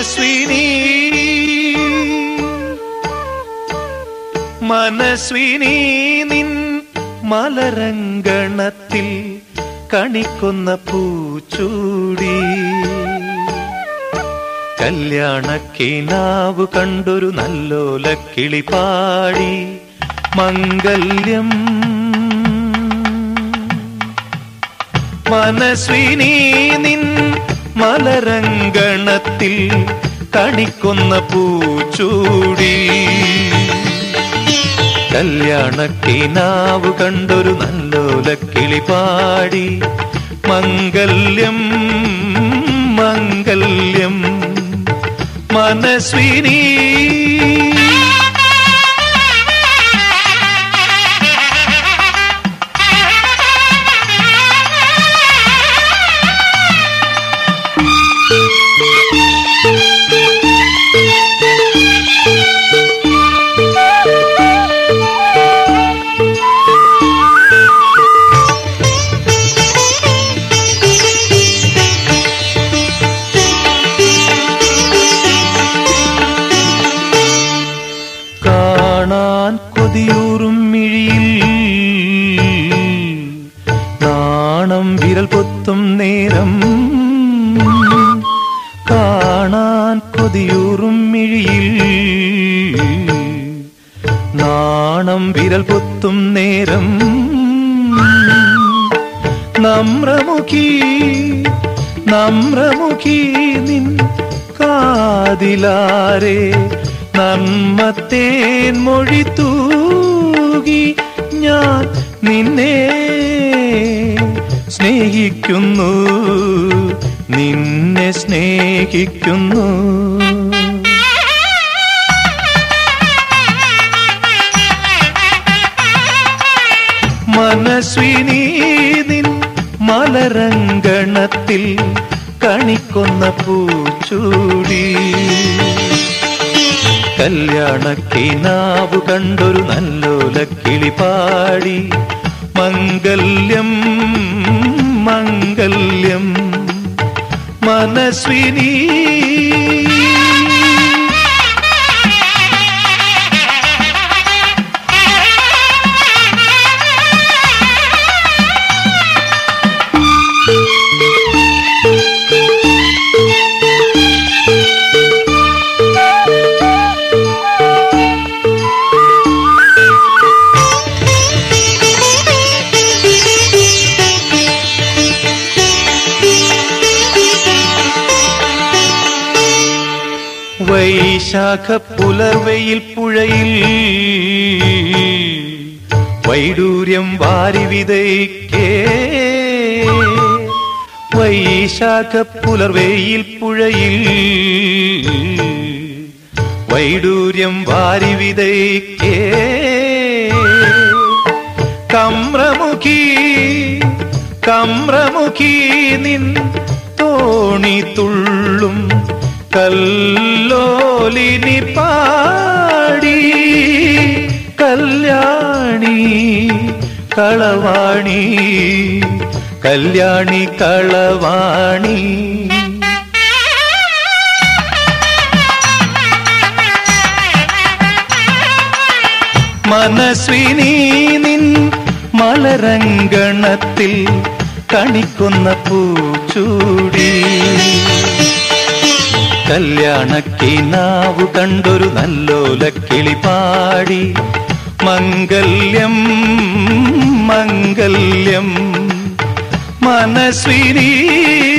മനസ്വിനി മനസ്വിനി നിൻ മലരങ്കണത്തിൽ കണിക്കുന്ന പൂച്ചൂടി കല്യാണക്കിനാവ് കണ്ടൊരു നല്ലോല കിളിപാടി മംഗല്യം മനസ്വിനി നിൻ മലരങ്കണത്തിൽ കണിക്കുന്ന പൂച്ചൂടി കല്യാണക്കിനാവ് കണ്ടൊരു നല്ലോല കിളിപാടി മംഗല്യം മംഗല്യം മനസ്വിനി കാണാൻ കൊതിയൂറും മിഴിയിൽ നാണം വിരൽ പൊത്തും നേരം കാണാൻ കൊതിയൂറും മിഴിയിൽ നാണം വിരൽ പൊത്തും നേരം നമ്രമുഖി നമ്രമുഖി നിൻ കാതിലാരെ നന്മത്തേൻ മൊഴി തൂകി ഞാൻ നിന്നെ സ്നേഹിക്കുന്നു നിന്നെ സ്നേഹിക്കുന്നു മനസ്വിനി നിൻ മലരങ്കണത്തിൽ കണിക്കൊന്ന പൂച്ചൂടി കല്യാണക്കിനാവ് കണ്ടൊരു നല്ലോല കിളിപാടി മംഗല്യം മംഗല്യം മനസ്വിനി വൈശാഖ പുലർവയിൽ പുഴയിൽ വൈഡൂര്യം വാരി വിതയ്ക്കേ വൈശാഖ പുലർവയിൽ പുഴയിൽ വൈഡൂര്യം വാരി വിതയ്ക്കേ കമ്രമുഖി കമ്രമുഖി നിൻ തോണി തുള്ളും കല്ലോലിനി പാടി കല്യാണി കളവാണി കല്യാണി കളവാണി മനസ്വിനി നിൻ മലരങ്കണത്തിൽ കണിക്കുന്ന പൂച്ചൂടി കല്യാണക്കിനാവു കണ്ടൊരു നല്ലോല കിളിപാടി മംഗല്യം മംഗല്യം മനസ്വിനി